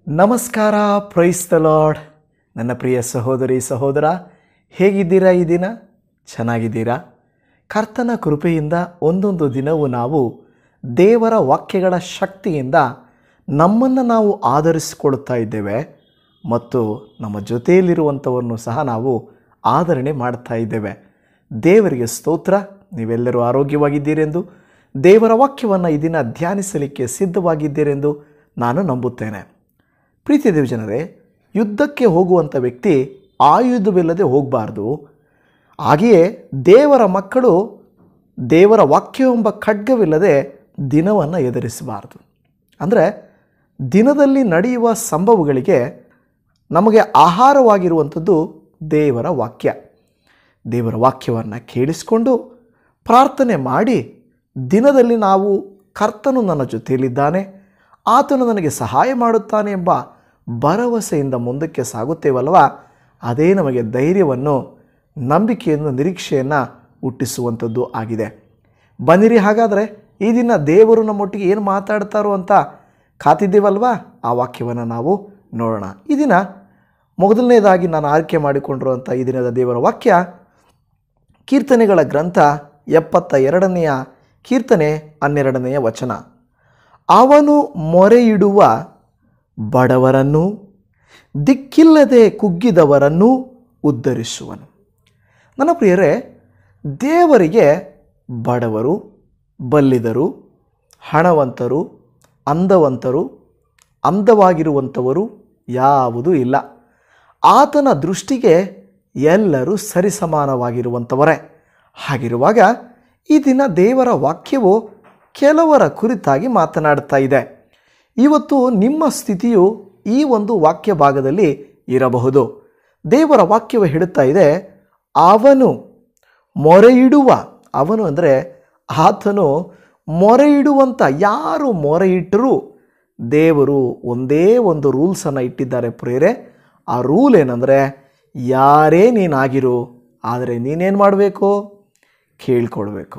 ನಮಸ್ಕಾರ praise the lord ನನ್ನ ಪ್ರಿಯ ಸಹೋದರಿ ಸಹೋದರ ಹೇಗಿದ್ದೀರಾ ಈ ದಿನ ಚೆನ್ನಾಗಿದ್ದೀರಾ ಕರ್ತನ ಕೃಪೆಯಿಂದ ಒಂದೊಂದು ದಿನವೂ ನಾವು ದೇವರ ವಾಕ್ಯಗಳ ಶಕ್ತಿಯಿಂದ ನಮ್ಮನ್ನು ನಾವು ಆಧರಿಸಿಕೊಳ್ಳುತ್ತಾ ಇದ್ದೇವೆ ಮತ್ತು ನಮ್ಮ ಜೊತೆಯಲ್ಲಿರುವಂಥವನ್ನು ಸಹ ನಾವು ಆಧರಣೆ ಮಾಡ್ತಾ ಇದ್ದೇವೆ ದೇವರಿಗೆ ಸ್ತೋತ್ರ ನೀವೆಲ್ಲರೂ ಆರೋಗ್ಯವಾಗಿದ್ದೀರೆಂದು ದೇವರ ವಾಕ್ಯವನ್ನು ಈ ದಿನ ಧ್ಯಾನಿಸಲಿಕ್ಕೆ ಸಿದ್ಧವಾಗಿದ್ದೀರೆಂದು ನಾನು ನಂಬುತ್ತೇನೆ ಪ್ರೀತಿ ದೇವಜನರೇ ಯುದ್ಧಕ್ಕೆ ಹೋಗುವಂಥ ವ್ಯಕ್ತಿ ಆಯುಧವಿಲ್ಲದೆ ಹೋಗಬಾರ್ದು ಹಾಗೆಯೇ ದೇವರ ಮಕ್ಕಳು ದೇವರ ವಾಕ್ಯವೆಂಬ ಖಡ್ಗವಿಲ್ಲದೆ ದಿನವನ್ನು ಎದುರಿಸಬಾರ್ದು ಅಂದರೆ ದಿನದಲ್ಲಿ ನಡೆಯುವ ಸಂಭವಗಳಿಗೆ ನಮಗೆ ಆಹಾರವಾಗಿರುವಂಥದ್ದು ದೇವರ ವಾಕ್ಯ ದೇವರ ವಾಕ್ಯವನ್ನು ಕೇಳಿಸಿಕೊಂಡು ಪ್ರಾರ್ಥನೆ ಮಾಡಿ ದಿನದಲ್ಲಿ ನಾವು ಕರ್ತನು ನನ್ನ ಜೊತೆಯಲ್ಲಿದ್ದಾನೆ ಆತನು ನನಗೆ ಸಹಾಯ ಮಾಡುತ್ತಾನೆ ಎಂಬ ಭರವಸೆಯಿಂದ ಮುಂದಕ್ಕೆ ಸಾಗುತ್ತೇವಲ್ವ ಅದೇ ನಮಗೆ ಧೈರ್ಯವನ್ನು ನಂಬಿಕೆಯನ್ನು ನಿರೀಕ್ಷೆಯನ್ನು ಹುಟ್ಟಿಸುವಂಥದ್ದು ಆಗಿದೆ ಬನ್ನಿರಿ ಹಾಗಾದರೆ ಈ ದಿನ ದೇವರು ನಮ್ಮೊಟ್ಟಿಗೆ ಏನು ಮಾತಾಡ್ತಾರೋ ಅಂತ ಕಾತಿದ್ದೇವಲ್ವಾ ಆ ವಾಕ್ಯವನ್ನು ನಾವು ನೋಡೋಣ ಈ ದಿನ ಮೊದಲನೇದಾಗಿ ನಾನು ಆಯ್ಕೆ ಮಾಡಿಕೊಂಡಿರುವಂಥ ಈ ದಿನದ ದೇವರ ವಾಕ್ಯ ಕೀರ್ತನೆಗಳ ಗ್ರಂಥ ಎಪ್ಪತ್ತ ಎರಡನೆಯ ಕೀರ್ತನೆ ಹನ್ನೆರಡನೆಯ ವಚನ ಅವನು ಮೊರೆಯಿಡುವ ಬಡವರನ್ನು ದಿಕ್ಕಿಲ್ಲದೆ ಕುಗ್ಗಿದವರನ್ನು ಉದ್ಧರಿಸುವನು ನನ್ನ ಪ್ರಿಯರೇ ದೇವರಿಗೆ ಬಡವರು ಬಲ್ಲಿದರು ಹಣವಂತರು ಅಂದವಂತರು ಅಂದವಾಗಿರುವಂಥವರು ಯಾವುದೂ ಇಲ್ಲ ಆತನ ದೃಷ್ಟಿಗೆ ಎಲ್ಲರೂ ಸರಿಸಮಾನವಾಗಿರುವಂಥವರೇ ಹಾಗಿರುವಾಗ ಈ ದಿನ ದೇವರ ವಾಕ್ಯವು ಕೆಲವರ ಕುರಿತಾಗಿ ಮಾತನಾಡ್ತಾ ಇದೆ ಇವತ್ತು ನಿಮ್ಮ ಸ್ಥಿತಿಯು ಈ ಒಂದು ವಾಕ್ಯ ಭಾಗದಲ್ಲಿ ಇರಬಹುದು ದೇವರ ವಾಕ್ಯವು ಹೇಳುತ್ತಾ ಇದೆ ಅವನು ಮೊರೆಯಿಡುವ ಅವನು ಅಂದರೆ ಆತನು ಮೊರೆಯಿಡುವಂಥ ಯಾರು ಮೊರೆಯಿಟ್ಟರೂ ದೇವರು ಒಂದೇ ಒಂದು ರೂಲ್ಸನ್ನು ಇಟ್ಟಿದ್ದಾರೆ ಪ್ರೇರೆ ಆ ರೂಲ್ ಏನಂದರೆ ಯಾರೇ ನೀನಾಗಿರು ಆದರೆ ನೀನೇನು ಮಾಡಬೇಕು ಕೇಳ್ಕೊಳ್ಬೇಕು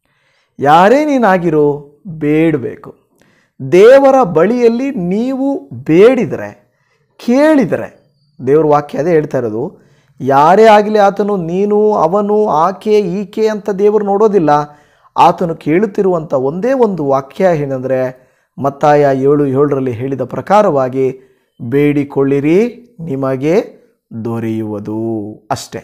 ಯಾರೇ ನೀನಾಗಿರೋ ಬೇಡಬೇಕು ದೇವರ ಬಳಿಯಲ್ಲಿ ನೀವು ಬೇಡಿದರೆ ಕೇಳಿದರೆ ದೇವ್ರ ವಾಕ್ಯ ಅದೇ ಹೇಳ್ತಾ ಇರೋದು ಯಾರೇ ಆಗಲಿ ಆತನು ನೀನು ಅವನು ಆಕೆ ಈಕೆ ಅಂತ ದೇವರು ನೋಡೋದಿಲ್ಲ ಆತನು ಕೇಳುತ್ತಿರುವಂಥ ಒಂದೇ ಒಂದು ವಾಕ್ಯ ಏನಂದರೆ ಮತ್ತಾಯ ಏಳು ಏಳರಲ್ಲಿ ಹೇಳಿದ ಪ್ರಕಾರವಾಗಿ ಬೇಡಿಕೊಳ್ಳಿರಿ ನಿಮಗೆ ದೊರೆಯುವುದು ಅಷ್ಟೇ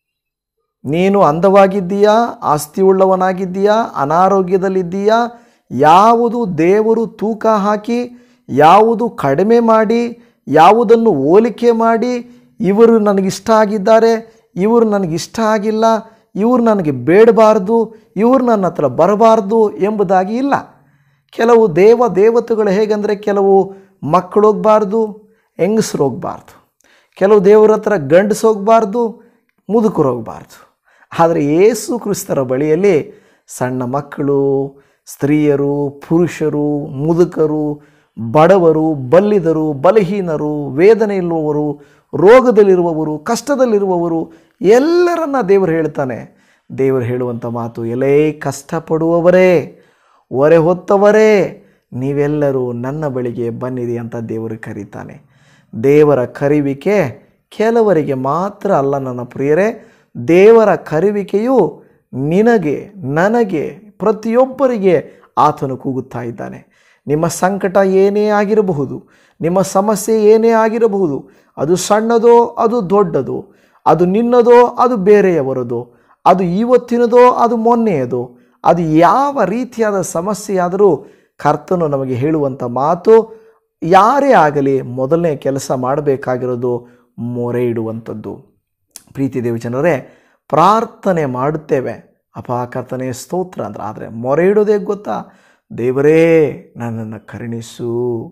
ನೀನು ಅಂದವಾಗಿದ್ದೀಯಾ ಆಸ್ತಿ ಉಳ್ಳವನಾಗಿದ್ದೀಯಾ ಅನಾರೋಗ್ಯದಲ್ಲಿದ್ದೀಯಾ ಯಾವುದು ದೇವರು ತೂಕ ಹಾಕಿ ಯಾವುದು ಕಡಿಮೆ ಮಾಡಿ ಯಾವುದನ್ನು ಹೋಲಿಕೆ ಮಾಡಿ ಇವರು ನನಗಿಷ್ಟ ಆಗಿದ್ದಾರೆ ಇವರು ನನಗಿಷ್ಟ ಆಗಿಲ್ಲ ಇವರು ನನಗೆ ಬೇಡಬಾರ್ದು ಇವರು ನನ್ನ ಹತ್ರ ಬರಬಾರ್ದು ಎಂಬುದಾಗಿ ಇಲ್ಲ ಕೆಲವು ದೇವ ದೇವತೆಗಳು ಹೇಗೆಂದರೆ ಕೆಲವು ಮಕ್ಕಳು ಹೋಗಬಾರ್ದು ಹೆಂಗಸರು ಹೋಗಬಾರ್ದು ಕೆಲವು ದೇವರ ಹತ್ರ ಗಂಡಸು ಹೋಗಬಾರ್ದು ಮುದುಕರು ಹೋಗಬಾರ್ದು ಆದರೆ ಏಸು ಕ್ರಿಸ್ತರ ಬಳಿಯಲ್ಲಿ ಸಣ್ಣ ಮಕ್ಕಳು ಸ್ತ್ರೀಯರು ಪುರುಷರು ಮುದುಕರು ಬಡವರು ಬಲ್ಲಿದರು ಬಲಹೀನರು ವೇದನೆ ಇರುವವರು ರೋಗದಲ್ಲಿರುವವರು ಕಷ್ಟದಲ್ಲಿರುವವರು ಎಲ್ಲರನ್ನ ದೇವರು ಹೇಳ್ತಾನೆ ದೇವರು ಹೇಳುವಂಥ ಮಾತು ಎಲೇ ಕಷ್ಟಪಡುವವರೇ ಹೊರೆ ಹೊತ್ತವರೇ ನೀವೆಲ್ಲರೂ ನನ್ನ ಬಳಿಗೆ ಬನ್ನಿರಿ ಅಂತ ದೇವರು ಕರೀತಾನೆ ದೇವರ ಕರಿವಿಕೆ ಕೆಲವರಿಗೆ ಮಾತ್ರ ಅಲ್ಲ ನನ್ನ ಪ್ರಿಯರೇ ದೇವರ ಕರುವಿಕೆಯು ನಿನಗೆ ನನಗೆ ಪ್ರತಿಯೊಬ್ಬರಿಗೆ ಆತನು ಕೂಗುತ್ತಾ ಇದ್ದಾನೆ ನಿಮ್ಮ ಸಂಕಟ ಏನೇ ಆಗಿರಬಹುದು ನಿಮ್ಮ ಸಮಸ್ಯೆ ಏನೇ ಆಗಿರಬಹುದು ಅದು ಸಣ್ಣದೋ ಅದು ದೊಡ್ಡದು ಅದು ನಿನ್ನದೋ ಅದು ಬೇರೆಯವರದು ಅದು ಇವತ್ತಿನದೋ ಅದು ಮೊನ್ನೆಯದು ಅದು ಯಾವ ರೀತಿಯಾದ ಸಮಸ್ಯೆಯಾದರೂ ಕರ್ತನು ನಮಗೆ ಹೇಳುವಂಥ ಮಾತು ಯಾರೇ ಆಗಲಿ ಮೊದಲನೇ ಕೆಲಸ ಮಾಡಬೇಕಾಗಿರೋದು ಮೊರೆ ಇಡುವಂಥದ್ದು ಪ್ರೀತಿ ದೇವಿ ಜನರೇ ಪ್ರಾರ್ಥನೆ ಮಾಡುತ್ತೇವೆ ಅಪ ಕರ್ತನೆ ಸ್ತೋತ್ರ ಅಂದ್ರೆ ಆದರೆ ಮೊರೆ ಇಡೋದೇ ಗೊತ್ತಾ ದೇವರೇ ನನ್ನನ್ನು ಕರುಣಿಸು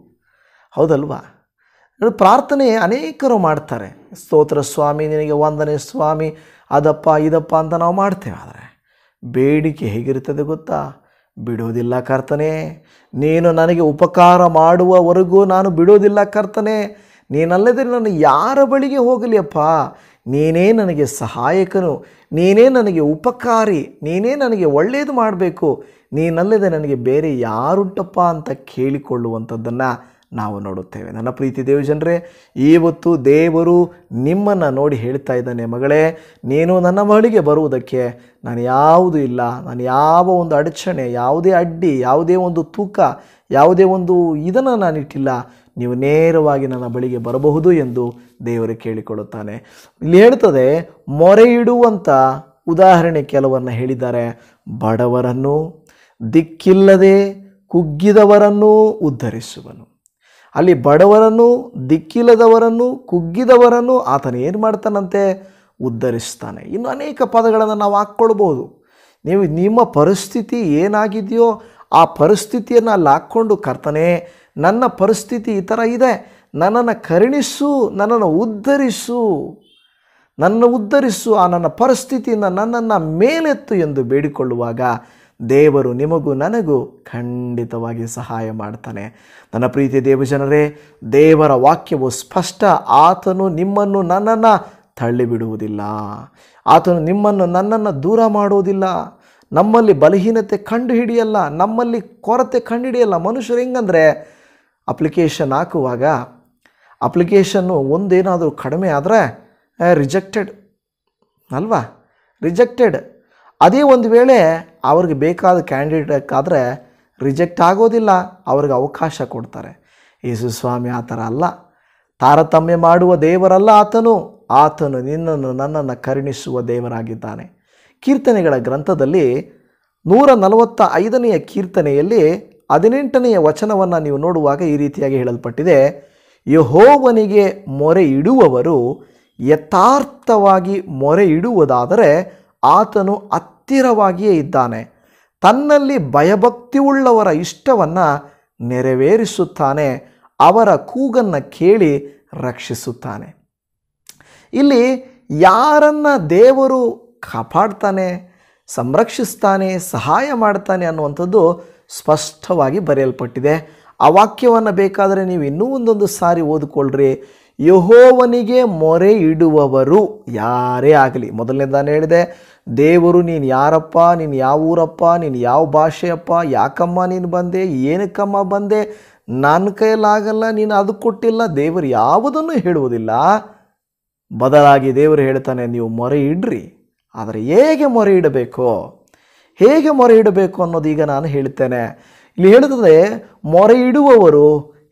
ಹೌದಲ್ವಾ ಪ್ರಾರ್ಥನೆ ಅನೇಕರು ಮಾಡ್ತಾರೆ ಸ್ತೋತ್ರ ಸ್ವಾಮಿ ನಿನಗೆ ವಂದನೆ ಸ್ವಾಮಿ ಅದಪ್ಪ ಇದಪ್ಪ ಅಂತ ನಾವು ಮಾಡ್ತೇವೆ ಆದರೆ ಬೇಡಿಕೆ ಹೇಗಿರ್ತದೆ ಗೊತ್ತಾ ಬಿಡೋದಿಲ್ಲ ಕರ್ತನೆ ನೀನು ನನಗೆ ಉಪಕಾರ ಮಾಡುವವರೆಗೂ ನಾನು ಬಿಡೋದಿಲ್ಲ ಕರ್ತನೆ ನೀನಲ್ಲದೆ ನಾನು ಯಾರ ಬಳಿಗೆ ಹೋಗಲಿ ಅಪ್ಪ ನೀನೇ ನನಗೆ ಸಹಾಯಕನು ನೀನೇ ನನಗೆ ಉಪಕಾರಿ ನೀನೇ ನನಗೆ ಒಳ್ಳೆಯದು ಮಾಡಬೇಕು ನೀನಲ್ಲದೆ ನನಗೆ ಬೇರೆ ಯಾರುಂಟಪ್ಪ ಅಂತ ಕೇಳಿಕೊಳ್ಳುವಂಥದ್ದನ್ನು ನಾವು ನೋಡುತ್ತೇವೆ ನನ್ನ ಪ್ರೀತಿ ದೇವಜನರೇ ಇವತ್ತು ದೇವರು ನಿಮ್ಮನ್ನು ನೋಡಿ ಹೇಳ್ತಾ ಇದ್ದಾನೆ ಮಗಳೇ ನೀನು ನನ್ನ ಬಳಿಗೆ ಬರುವುದಕ್ಕೆ ನಾನು ಯಾವುದೂ ಇಲ್ಲ ನಾನು ಯಾವ ಒಂದು ಅಡಚಣೆ ಯಾವುದೇ ಅಡ್ಡಿ ಯಾವುದೇ ಒಂದು ತೂಕ ಯಾವುದೇ ಒಂದು ಇದನ್ನು ನಾನಿಟ್ಟಿಲ್ಲ ನೀವು ನೇರವಾಗಿ ನನ್ನ ಬಳಿಗೆ ಬರಬಹುದು ಎಂದು ದೇವರು ಕೇಳಿಕೊಳ್ಳುತ್ತಾನೆ ಇಲ್ಲಿ ಹೇಳ್ತದೆ ಮೊರೆ ಇಡುವಂಥ ಉದಾಹರಣೆ ಕೆಲವನ್ನ ಹೇಳಿದ್ದಾರೆ ಬಡವರನ್ನು ದಿಕ್ಕಿಲ್ಲದೆ ಕುಗ್ಗಿದವರನ್ನು ಉದ್ಧರಿಸುವನು ಅಲ್ಲಿ ಬಡವರನ್ನು ದಿಕ್ಕಿಲ್ಲದವರನ್ನು ಕುಗ್ಗಿದವರನ್ನು ಆತನ ಏನು ಮಾಡ್ತಾನಂತೆ ಉದ್ಧರಿಸ್ತಾನೆ ಇನ್ನು ಅನೇಕ ಪದಗಳನ್ನು ನಾವು ಹಾಕ್ಕೊಳ್ಬೋದು ನೀವು ನಿಮ್ಮ ಪರಿಸ್ಥಿತಿ ಏನಾಗಿದೆಯೋ ಆ ಪರಿಸ್ಥಿತಿಯನ್ನು ಅಲ್ಲಿ ಹಾಕ್ಕೊಂಡು ಕರ್ತನೆ ನನ್ನ ಪರಿಸ್ಥಿತಿ ಈ ಥರ ಇದೆ ನನ್ನನ್ನು ಕರುಣಿಸು ನನ್ನನ್ನು ಉದ್ಧರಿಸು ನನ್ನ ಉದ್ಧರಿಸು ಆ ನನ್ನ ಪರಿಸ್ಥಿತಿಯಿಂದ ನನ್ನನ್ನು ಮೇಲೆತ್ತು ಎಂದು ಬೇಡಿಕೊಳ್ಳುವಾಗ ದೇವರು ನಿಮಗೂ ನನಗೂ ಖಂಡಿತವಾಗಿ ಸಹಾಯ ಮಾಡ್ತಾನೆ ನನ್ನ ಪ್ರೀತಿ ದೇವಜನರೇ ದೇವರ ವಾಕ್ಯವು ಸ್ಪಷ್ಟ ಆತನು ನಿಮ್ಮನ್ನು ನನ್ನನ್ನು ತಳ್ಳಿಬಿಡುವುದಿಲ್ಲ ಆತನು ನಿಮ್ಮನ್ನು ನನ್ನನ್ನು ದೂರ ಮಾಡುವುದಿಲ್ಲ ನಮ್ಮಲ್ಲಿ ಬಲಹೀನತೆ ಕಂಡುಹಿಡಿಯಲ್ಲ ನಮ್ಮಲ್ಲಿ ಕೊರತೆ ಕಂಡುಹಿಡಿಯಲ್ಲ ಮನುಷ್ಯರು ಹೆಂಗಂದರೆ ಅಪ್ಲಿಕೇಶನ್ ಹಾಕುವಾಗ ಅಪ್ಲಿಕೇಶನ್ನು ಒಂದೇನಾದರೂ ಕಡಿಮೆ ಆದರೆ ರಿಜೆಕ್ಟೆಡ್ ಅಲ್ವಾ ರಿಜೆಕ್ಟೆಡ್ ಅದೇ ಒಂದು ವೇಳೆ ಅವ್ರಿಗೆ ಬೇಕಾದ ಕ್ಯಾಂಡಿಡೇಟ್ ಆದರೆ ರಿಜೆಕ್ಟ್ ಆಗೋದಿಲ್ಲ ಅವ್ರಿಗೆ ಅವಕಾಶ ಕೊಡ್ತಾರೆ ಯೇಸು ಸ್ವಾಮಿ ಆ ಥರ ಅಲ್ಲ ತಾರತಮ್ಯ ಮಾಡುವ ದೇವರಲ್ಲ ಆತನು ಆತನು ನಿನ್ನನ್ನು ನನ್ನನ್ನು ಕರುಣಿಸುವ ದೇವರಾಗಿದ್ದಾನೆ ಕೀರ್ತನೆಗಳ ಗ್ರಂಥದಲ್ಲಿ ನೂರ ನಲವತ್ತ ಐದನೆಯ ಕೀರ್ತನೆಯಲ್ಲಿ ಹದಿನೆಂಟನೆಯ ವಚನವನ್ನು ನೀವು ನೋಡುವಾಗ ಈ ರೀತಿಯಾಗಿ ಹೇಳಲ್ಪಟ್ಟಿದೆ ಯಹೋವನಿಗೆ ಮೊರೆ ಇಡುವವರು ಯಥಾರ್ಥವಾಗಿ ಮೊರೆ ಇಡುವುದಾದರೆ ಆತನು ಹತ್ತಿರವಾಗಿಯೇ ಇದ್ದಾನೆ ತನ್ನಲ್ಲಿ ಭಯಭಕ್ತಿಯುಳ್ಳವರ ಇಷ್ಟವನ್ನು ನೆರವೇರಿಸುತ್ತಾನೆ ಅವರ ಕೂಗನ್ನು ಕೇಳಿ ರಕ್ಷಿಸುತ್ತಾನೆ ಇಲ್ಲಿ ಯಾರನ್ನ ದೇವರು ಕಾಪಾಡ್ತಾನೆ ಸಂರಕ್ಷಿಸ್ತಾನೆ ಸಹಾಯ ಮಾಡ್ತಾನೆ ಅನ್ನುವಂಥದ್ದು ಸ್ಪಷ್ಟವಾಗಿ ಬರೆಯಲ್ಪಟ್ಟಿದೆ ಆ ವಾಕ್ಯವನ್ನು ಬೇಕಾದರೆ ನೀವು ಇನ್ನೂ ಒಂದೊಂದು ಸಾರಿ ಓದಿಕೊಳ್ಳ್ರಿ ಯಹೋವನಿಗೆ ಮೊರೆ ಇಡುವವರು ಯಾರೇ ಆಗಲಿ ಮೊದಲನೇ ನಾನು ಹೇಳಿದೆ ದೇವರು ನೀನು ಯಾರಪ್ಪ ನೀನು ಯಾವ ಊರಪ್ಪ ನೀನು ಯಾವ ಭಾಷೆಯಪ್ಪ ಯಾಕಮ್ಮ ನೀನು ಬಂದೆ ಏನಕ್ಕಮ್ಮ ಬಂದೆ ನನ್ನ ಕೈಯಲ್ಲಾಗಲ್ಲ ನೀನು ಅದು ಕೊಟ್ಟಿಲ್ಲ ದೇವರು ಯಾವುದನ್ನು ಹೇಳುವುದಿಲ್ಲ ಬದಲಾಗಿ ದೇವರು ಹೇಳ್ತಾನೆ ನೀವು ಮೊರೆ ಇಡ್ರಿ ಆದರೆ ಹೇಗೆ ಮೊರೆ ಇಡಬೇಕು ಹೇಗೆ ಮೊರೆ ಇಡಬೇಕು ಅನ್ನೋದು ಈಗ ನಾನು ಹೇಳ್ತೇನೆ ಇಲ್ಲಿ ಹೇಳುತ್ತದೆ ಮೊರೆ ಇಡುವವರು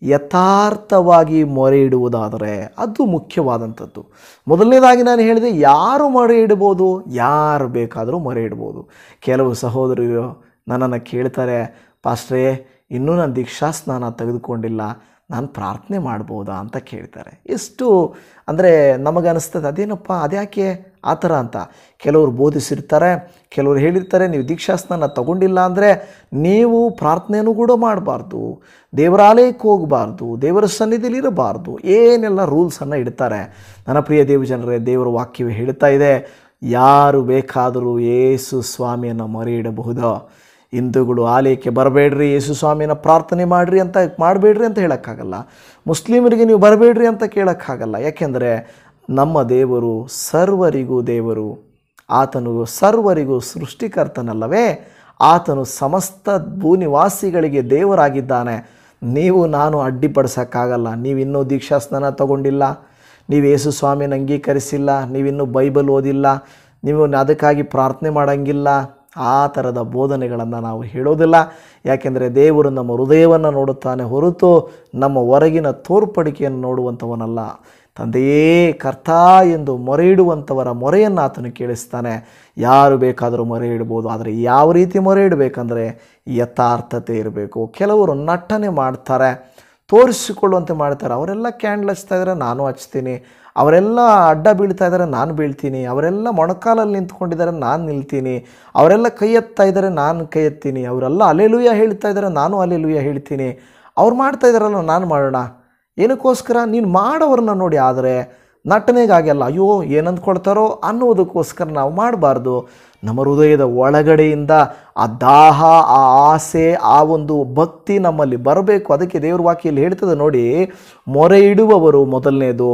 ಯಥಾರ್ಥವಾಗಿ ಮೊರೆ ಇಡುವುದಾದರೆ ಅದು ಮುಖ್ಯವಾದಂಥದ್ದು ಮೊದಲನೇದಾಗಿ ನಾನು ಹೇಳಿದೆ ಯಾರು ಮೊರೆ ಇಡ್ಬೋದು ಯಾರು ಬೇಕಾದರೂ ಮೊರೆ ಇಡ್ಬೋದು ಕೆಲವು ಸಹೋದರರು ನನ್ನನ್ನು ಕೇಳ್ತಾರೆ ಪಾಸ್ಟ್ರೇ ಇನ್ನೂ ನಾನು ದೀಕ್ಷಾ ಸ್ನಾನ ತೆಗೆದುಕೊಂಡಿಲ್ಲ ನಾನು ಪ್ರಾರ್ಥನೆ ಮಾಡ್ಬೋದಾ ಅಂತ ಕೇಳ್ತಾರೆ ಎಷ್ಟು ಅಂದರೆ ನಮಗನಿಸ್ತದೆ ಅದೇನಪ್ಪ ಅದ್ಯಾಕೆ ಆ ಥರ ಅಂತ ಕೆಲವರು ಬೋಧಿಸಿರ್ತಾರೆ ಕೆಲವರು ಹೇಳಿರ್ತಾರೆ ನೀವು ದೀಕ್ಷಾಸ್ನಾನ ತಗೊಂಡಿಲ್ಲ ಅಂದರೆ ನೀವು ಪ್ರಾರ್ಥನೆಯೂ ಕೂಡ ಮಾಡಬಾರ್ದು ದೇವರಾಲಯಕ್ಕೆ ಹೋಗಬಾರ್ದು ದೇವರ ಸನ್ನಿಧಿಲಿ ಇರಬಾರ್ದು ಏನೆಲ್ಲ ರೂಲ್ಸನ್ನು ಇಡ್ತಾರೆ ನನ್ನ ಪ್ರಿಯ ದೇವಜನರೇ ದೇವರ ವಾಕ್ಯವೇ ಹೇಳ್ತಾ ಇದೆ ಯಾರು ಬೇಕಾದರೂ ಏಸು ಸ್ವಾಮಿಯನ್ನು ಮೊರೆ ಇಡಬಹುದು ಹಿಂದೂಗಳು ಆಲಯಕ್ಕೆ ಬರಬೇಡ್ರಿ ಯೇಸು ಸ್ವಾಮಿನ ಪ್ರಾರ್ಥನೆ ಮಾಡಿರಿ ಅಂತ ಮಾಡಬೇಡ್ರಿ ಅಂತ ಹೇಳೋಕ್ಕಾಗಲ್ಲ ಮುಸ್ಲಿಮರಿಗೆ ನೀವು ಬರಬೇಡ್ರಿ ಅಂತ ಕೇಳೋಕ್ಕಾಗಲ್ಲ ಯಾಕೆಂದರೆ ನಮ್ಮ ದೇವರು ಸರ್ವರಿಗೂ ದೇವರು ಆತನು ಸರ್ವರಿಗೂ ಸೃಷ್ಟಿಕರ್ತನಲ್ಲವೇ ಆತನು ಸಮಸ್ತ ಭೂನಿವಾಸಿಗಳಿಗೆ ದೇವರಾಗಿದ್ದಾನೆ ನೀವು ನಾನು ಅಡ್ಡಿಪಡಿಸೋಕ್ಕಾಗಲ್ಲ ನೀವಿನ್ನೂ ದೀಕ್ಷಾಸ್ನಾನ ತಗೊಂಡಿಲ್ಲ ನೀವು ಯೇಸು ಸ್ವಾಮಿನ ಅಂಗೀಕರಿಸಿಲ್ಲ ನೀವಿನ್ನೂ ಬೈಬಲ್ ಓದಿಲ್ಲ ನೀವು ಅದಕ್ಕಾಗಿ ಪ್ರಾರ್ಥನೆ ಮಾಡೋಂಗಿಲ್ಲ ಆ ಥರದ ಬೋಧನೆಗಳನ್ನು ನಾವು ಹೇಳೋದಿಲ್ಲ ಯಾಕೆಂದರೆ ದೇವರು ನಮ್ಮ ಹೃದಯವನ್ನು ನೋಡುತ್ತಾನೆ ಹೊರತು ನಮ್ಮ ಹೊರಗಿನ ತೋರ್ಪಡಿಕೆಯನ್ನು ನೋಡುವಂಥವನಲ್ಲ ತಂದೆಯೇ ಕರ್ತ ಎಂದು ಮೊರೆ ಇಡುವಂಥವರ ಮೊರೆಯನ್ನು ಆತನು ಕೇಳಿಸ್ತಾನೆ ಯಾರು ಬೇಕಾದರೂ ಮೊರೆ ಇಡ್ಬೋದು ಆದರೆ ಯಾವ ರೀತಿ ಮೊರೆ ಇಡಬೇಕಂದ್ರೆ ಯಥಾರ್ಥತೆ ಇರಬೇಕು ಕೆಲವರು ನಟನೆ ಮಾಡ್ತಾರೆ ತೋರಿಸಿಕೊಳ್ಳುವಂತೆ ಮಾಡ್ತಾರೆ ಅವರೆಲ್ಲ ಕ್ಯಾಂಡಲ್ ಹಚ್ತಾ ಇದ್ದಾರೆ ನಾನು ಹಚ್ತೀನಿ ಅವರೆಲ್ಲ ಅಡ್ಡ ಬೀಳ್ತಾ ಇದ್ದಾರೆ ನಾನು ಬೀಳ್ತೀನಿ ಅವರೆಲ್ಲ ಮೊಣಕಾಲಲ್ಲಿ ನಿಂತ್ಕೊಂಡಿದ್ದಾರೆ ನಾನು ನಿಲ್ತೀನಿ ಅವರೆಲ್ಲ ಕೈ ಎತ್ತಾ ಇದ್ದಾರೆ ನಾನು ಕೈ ಎತ್ತೀನಿ ಅವರೆಲ್ಲ ಅಲೆಲುಯ್ಯ ಹೇಳ್ತಾ ಇದ್ದಾರೆ ನಾನು ಅಲೆಲುಯ್ಯ ಹೇಳ್ತೀನಿ ಅವ್ರು ಮಾಡ್ತಾ ಇದ್ದಾರಲ್ಲ ನಾನು ಮಾಡೋಣ ಏನಕ್ಕೋಸ್ಕರ ನೀನು ಮಾಡೋರನ್ನ ನೋಡಿ ಆದರೆ ನಟನೆಗಾಗಲ್ಲ ಅಯ್ಯೋ ಏನಂದ್ಕೊಳ್ತಾರೋ ಅನ್ನೋದಕ್ಕೋಸ್ಕರ ನಾವು ಮಾಡಬಾರ್ದು ನಮ್ಮ ಹೃದಯದ ಒಳಗಡೆಯಿಂದ ಆ ದಾಹ ಆ ಆಸೆ ಆ ಒಂದು ಭಕ್ತಿ ನಮ್ಮಲ್ಲಿ ಬರಬೇಕು ಅದಕ್ಕೆ ದೇವ್ರ ವಾಕ್ಯಲ್ಲಿ ಹೇಳ್ತದೆ ನೋಡಿ ಮೊರೆ ಇಡುವವರು ಮೊದಲನೇದು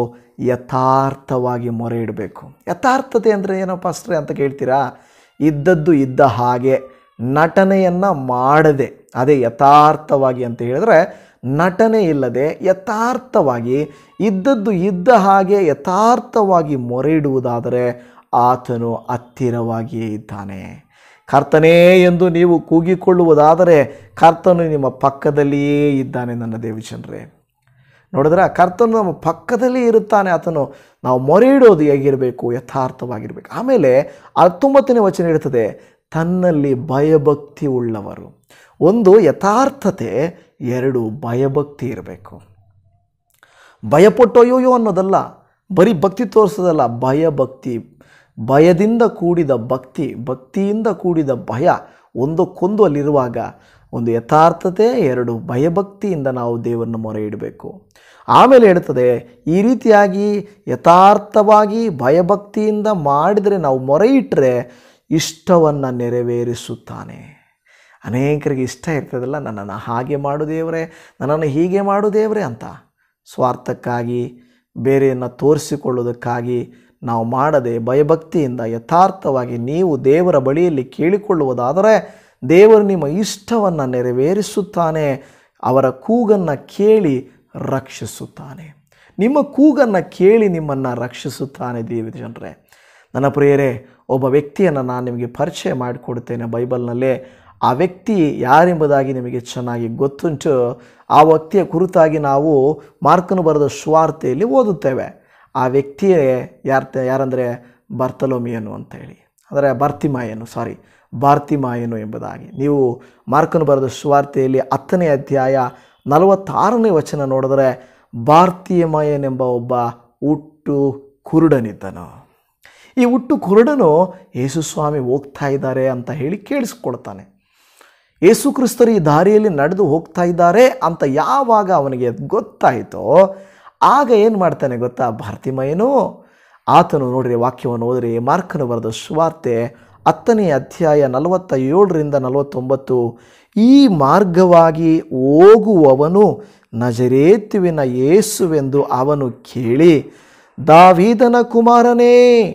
ಯಥಾರ್ಥವಾಗಿ ಮೊರೆ ಇಡಬೇಕು ಯಥಾರ್ಥತೆ ಅಂದರೆ ಏನಪ್ಪ ಅಷ್ಟೇ ಅಂತ ಕೇಳ್ತೀರಾ ಇದ್ದದ್ದು ಇದ್ದ ಹಾಗೆ ನಟನೆಯನ್ನು ಮಾಡದೆ ಅದೇ ಯಥಾರ್ಥವಾಗಿ ಅಂತ ಹೇಳಿದ್ರೆ ನಟನೆ ಇಲ್ಲದೆ ಯಥಾರ್ಥವಾಗಿ ಇದ್ದದ್ದು ಇದ್ದ ಹಾಗೆ ಯಥಾರ್ಥವಾಗಿ ಮೊರೆ ಇಡುವುದಾದರೆ ಆತನು ಹತ್ತಿರವಾಗಿಯೇ ಇದ್ದಾನೆ ಕರ್ತನೇ ಎಂದು ನೀವು ಕೂಗಿಕೊಳ್ಳುವುದಾದರೆ ಕರ್ತನು ನಿಮ್ಮ ಪಕ್ಕದಲ್ಲಿಯೇ ಇದ್ದಾನೆ ನನ್ನ ದೇವಚಂದ್ರೇ ನೋಡಿದ್ರೆ ಕರ್ತನು ನಮ್ಮ ಪಕ್ಕದಲ್ಲಿ ಇರುತ್ತಾನೆ ಆತನು ನಾವು ಮೊರೆ ಇಡೋದು ಹೇಗಿರಬೇಕು ಯಥಾರ್ಥವಾಗಿರಬೇಕು ಆಮೇಲೆ ಹತ್ತೊಂಬತ್ತನೇ ವಚನ ಇರ್ತದೆ ತನ್ನಲ್ಲಿ ಭಯಭಕ್ತಿ ಉಳ್ಳವರು ಒಂದು ಯಥಾರ್ಥತೆ ಎರಡು ಭಯಭಕ್ತಿ ಇರಬೇಕು ಭಯಪಟ್ಟು ಅಯ್ಯೋಯ್ಯೋ ಅನ್ನೋದಲ್ಲ ಬರೀ ಭಕ್ತಿ ತೋರಿಸೋದಲ್ಲ ಭಯಭಕ್ತಿ ಭಯದಿಂದ ಕೂಡಿದ ಭಕ್ತಿ ಭಕ್ತಿಯಿಂದ ಕೂಡಿದ ಭಯ ಒಂದಕ್ಕೊಂದು ಅಲ್ಲಿರುವಾಗ ಒಂದು ಯಥಾರ್ಥತೆ ಎರಡು ಭಯಭಕ್ತಿಯಿಂದ ನಾವು ದೇವರನ್ನ ಮೊರೆ ಇಡಬೇಕು ಆಮೇಲೆ ಹೇಳ್ತದೆ ಈ ರೀತಿಯಾಗಿ ಯಥಾರ್ಥವಾಗಿ ಭಯಭಕ್ತಿಯಿಂದ ಮಾಡಿದರೆ ನಾವು ಮೊರೆ ಇಟ್ಟರೆ ಇಷ್ಟವನ್ನು ನೆರವೇರಿಸುತ್ತಾನೆ ಅನೇಕರಿಗೆ ಇಷ್ಟ ಇರ್ತದಲ್ಲ ನನ್ನನ್ನು ಹಾಗೆ ಮಾಡು ದೇವರೇ ನನ್ನನ್ನು ಹೀಗೆ ಮಾಡು ದೇವರೇ ಅಂತ ಸ್ವಾರ್ಥಕ್ಕಾಗಿ ಬೇರೆಯನ್ನು ತೋರಿಸಿಕೊಳ್ಳುವುದಕ್ಕಾಗಿ ನಾವು ಮಾಡದೆ ಭಯಭಕ್ತಿಯಿಂದ ಯಥಾರ್ಥವಾಗಿ ನೀವು ದೇವರ ಬಳಿಯಲ್ಲಿ ಕೇಳಿಕೊಳ್ಳುವುದಾದರೆ ದೇವರು ನಿಮ್ಮ ಇಷ್ಟವನ್ನು ನೆರವೇರಿಸುತ್ತಾನೆ ಅವರ ಕೂಗನ್ನು ಕೇಳಿ ರಕ್ಷಿಸುತ್ತಾನೆ ನಿಮ್ಮ ಕೂಗನ್ನು ಕೇಳಿ ನಿಮ್ಮನ್ನು ರಕ್ಷಿಸುತ್ತಾನೆ ದೇವಿ ಜನರೇ ನನ್ನ ಪ್ರಿಯರೇ ಒಬ್ಬ ವ್ಯಕ್ತಿಯನ್ನು ನಾನು ನಿಮಗೆ ಪರಿಚಯ ಮಾಡಿಕೊಡ್ತೇನೆ ಬೈಬಲ್ನಲ್ಲೇ ಆ ವ್ಯಕ್ತಿ ಯಾರೆಂಬುದಾಗಿ ನಿಮಗೆ ಚೆನ್ನಾಗಿ ಗೊತ್ತುಂಟು ಆ ವ್ಯಕ್ತಿಯ ಕುರಿತಾಗಿ ನಾವು ಮಾರ್ಕನು ಬರೆದ ಸ್ವಾರ್ಥೆಯಲ್ಲಿ ಓದುತ್ತೇವೆ ಆ ವ್ಯಕ್ತಿಯೇ ಯಾರ ಯಾರಂದರೆ ಬರ್ತಲೋಮಿಯನು ಅಂತ ಹೇಳಿ ಅಂದರೆ ಬರ್ತಿಮಾಯನು ಸಾರಿ ಬಾರ್ತಿಮಾಯನು ಎಂಬುದಾಗಿ ನೀವು ಮಾರ್ಕನು ಬರೆದ ಸ್ವಾರ್ಥೆಯಲ್ಲಿ ಹತ್ತನೇ ಅಧ್ಯಾಯ ನಲವತ್ತಾರನೇ ವಚನ ನೋಡಿದ್ರೆ ಬಾರ್ತಿಯಮಯನೆಂಬ ಒಬ್ಬ ಹುಟ್ಟು ಕುರುಡನಿದ್ದನು ಈ ಹುಟ್ಟು ಕುರುಡನು ಯೇಸು ಸ್ವಾಮಿ ಹೋಗ್ತಾ ಇದ್ದಾರೆ ಅಂತ ಹೇಳಿ ಕೇಳಿಸ್ಕೊಳ್ತಾನೆ ಯೇಸು ಕ್ರಿಸ್ತರು ಈ ದಾರಿಯಲ್ಲಿ ನಡೆದು ಹೋಗ್ತಾ ಇದ್ದಾರೆ ಅಂತ ಯಾವಾಗ ಅವನಿಗೆ ಗೊತ್ತಾಯಿತೋ ಆಗ ಏನು ಮಾಡ್ತಾನೆ ಗೊತ್ತಾ ಭಾರತಿಮಯನು ಆತನು ನೋಡ್ರಿ ವಾಕ್ಯವನ್ನು ಓದ್ರಿ ಮಾರ್ಕನು ಬರೆದ ಸುವಾರ್ತೆ ಹತ್ತನೇ ಅಧ್ಯಾಯ ನಲವತ್ತ ಏಳರಿಂದ ನಲವತ್ತೊಂಬತ್ತು ಈ ಮಾರ್ಗವಾಗಿ ಹೋಗುವವನು ನಜರೇತುವಿನ ಯೇಸುವೆಂದು ಅವನು ಕೇಳಿ ದಾವೀದನ ಕುಮಾರನೇ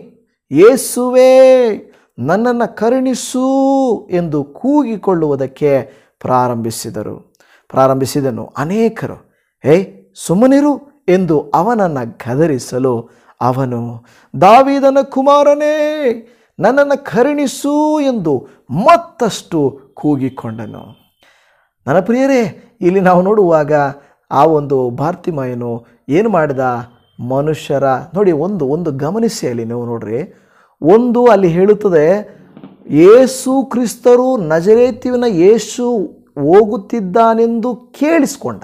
ಯೇಸುವೇ ನನ್ನನ್ನು ಕರುಣಿಸು ಎಂದು ಕೂಗಿಕೊಳ್ಳುವುದಕ್ಕೆ ಪ್ರಾರಂಭಿಸಿದರು ಪ್ರಾರಂಭಿಸಿದನು ಅನೇಕರು ಏಯ್ ಸುಮ್ಮನಿರು ಎಂದು ಅವನನ್ನು ಗದರಿಸಲು ಅವನು ದಾವೀದನ ಕುಮಾರನೇ ನನ್ನನ್ನು ಕರುಣಿಸು ಎಂದು ಮತ್ತಷ್ಟು ಕೂಗಿಕೊಂಡನು ನನ್ನ ಪ್ರಿಯರೇ ಇಲ್ಲಿ ನಾವು ನೋಡುವಾಗ ಆ ಒಂದು ಭಾರತಿಮಯನು ಏನು ಮಾಡಿದ ಮನುಷ್ಯರ ನೋಡಿ ಒಂದು ಒಂದು ಗಮನಿಸಿ ಅಲ್ಲಿ ನೀವು ನೋಡ್ರಿ ಒಂದು ಅಲ್ಲಿ ಹೇಳುತ್ತದೆ ಯೇಸು ಕ್ರಿಸ್ತರು ನಜರೇತಿವಿನ ಯೇಸು ಹೋಗುತ್ತಿದ್ದಾನೆಂದು ಕೇಳಿಸ್ಕೊಂಡ